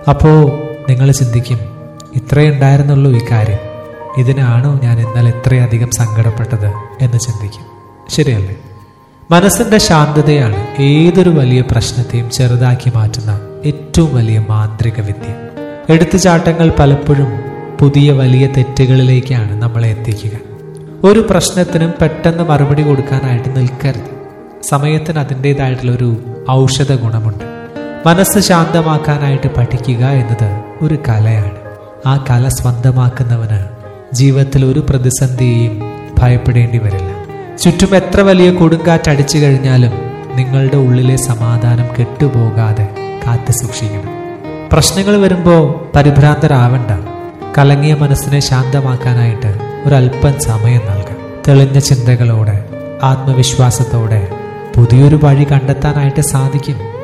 അപ്പോൾ നിങ്ങൾ ചിന്തിക്കും ഇത്രയേ ഉണ്ടായിരുന്നുള്ളൂ ഈ കാര്യം ഇതിനാണോ ഞാൻ ഇന്നലെ ഇത്രയധികം സങ്കടപ്പെട്ടത് എന്ന് ചിന്തിക്കും ശരിയല്ലേ മനസ്സിന്റെ ശാന്തതയാണ് ഏതൊരു വലിയ പ്രശ്നത്തെയും ചെറുതാക്കി മാറ്റുന്ന ഏറ്റവും വലിയ മാന്ത്രിക വിദ്യ എടുത്തുചാട്ടങ്ങൾ പലപ്പോഴും പുതിയ വലിയ തെറ്റുകളിലേക്കാണ് നമ്മളെ എത്തിക്കുക ഒരു പ്രശ്നത്തിനും പെട്ടെന്ന് മറുപടി കൊടുക്കാനായിട്ട് നിൽക്കരുത് സമയത്തിന് അതിൻ്റെതായിട്ടുള്ള ഒരു ഔഷധ ഗുണമുണ്ട് മനസ്സ് ശാന്തമാക്കാനായിട്ട് പഠിക്കുക എന്നത് ഒരു കലയാണ് ആ കല സ്വന്തമാക്കുന്നവന് ജീവിതത്തിൽ ഒരു പ്രതിസന്ധിയെയും ഭയപ്പെടേണ്ടി വരില്ല ചുറ്റും എത്ര വലിയ കൊടുങ്കാറ്റ് അടിച്ചു കഴിഞ്ഞാലും നിങ്ങളുടെ ഉള്ളിലെ സമാധാനം കെട്ടുപോകാതെ കാത്തു സൂക്ഷിക്കണം പ്രശ്നങ്ങൾ വരുമ്പോൾ പരിഭ്രാന്തരാവണ്ട കലങ്ങിയ മനസ്സിനെ ശാന്തമാക്കാനായിട്ട് ഒരല്പം സമയം നൽകാം തെളിഞ്ഞ ചിന്തകളോടെ ആത്മവിശ്വാസത്തോടെ പുതിയൊരു വഴി കണ്ടെത്താനായിട്ട് സാധിക്കും